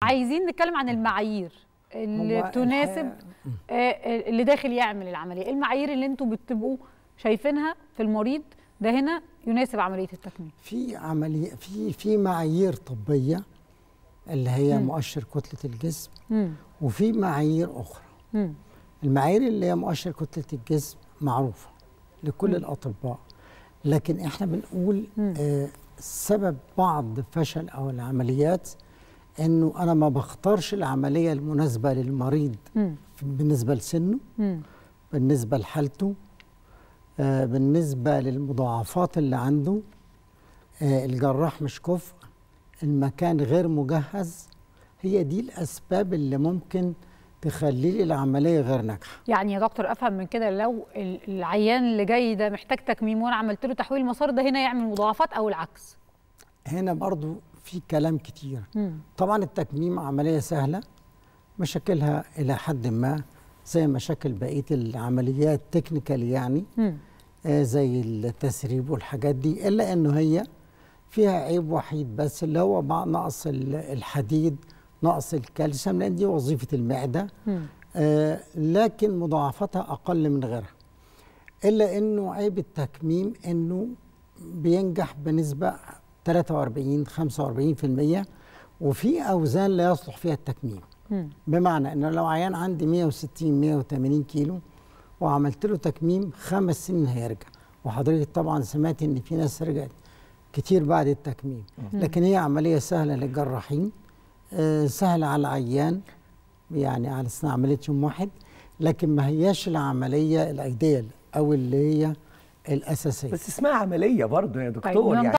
عايزين نتكلم عن المعايير اللي هو تناسب الحقيقة- آه، اللي داخل يعمل العمليه إيه المعايير اللي انتوا بتبقوا شايفينها في المريض ده هنا يناسب عمليه التكميم في عملية في في معايير طبية اللي هي مم. مؤشر كتلة الجسم مم. وفي معايير أخرى مم. المعايير اللي هي مؤشر كتلة الجسم معروفة لكل مم. الأطباء لكن احنا بنقول مم. آه سبب بعض فشل أو العمليات إنه أنا ما بختارش العملية المناسبة للمريض مم. بالنسبة لسنه مم. بالنسبة لحالته آه بالنسبة للمضاعفات اللي عنده آه الجراح مش كفء المكان غير مجهز هي دي الأسباب اللي ممكن تخلي لي العملية غير ناجحة يعني يا دكتور افهم من كده لو ال- العيان اللي جاي ده محتاج تكميم وانا عملت له تحويل مسار ده هنا يعمل مضاعفات او العكس هنا برضو في كلام كتير مم. طبعا التكميم عملية سهلة مشاكلها إلى حد ما زي مشاكل بقية العمليات تكنيكال يعني مم. آه، زي التسريب والحاجات دي الا انه هي فيها عيب وحيد بس اللي هو مع نقص ال- الحديد نقص الكالسيوم لان دي وظيفه المعده مم. آه لكن مضاعفتها اقل من غيرها الا انه عيب التكميم انه بينجح بنسبه 43 45% وفي اوزان لا يصلح فيها التكميم مم. بمعنى ان لو عيان عندي 160 180 كيلو وعملت له تكميم خمس سنين هيرجع وحضرتك طبعا سمعت ان في ناس رجعت كتير بعد التكميم لكن هي عمليه سهله للجراحين آه، سهله على العيان يعني على سنة عمليه يوم واحد لكن ما هياش العمليه الايديال او اللي هي الاساسيه بس اسمها عمليه برضه يا دكتور طيب، يعني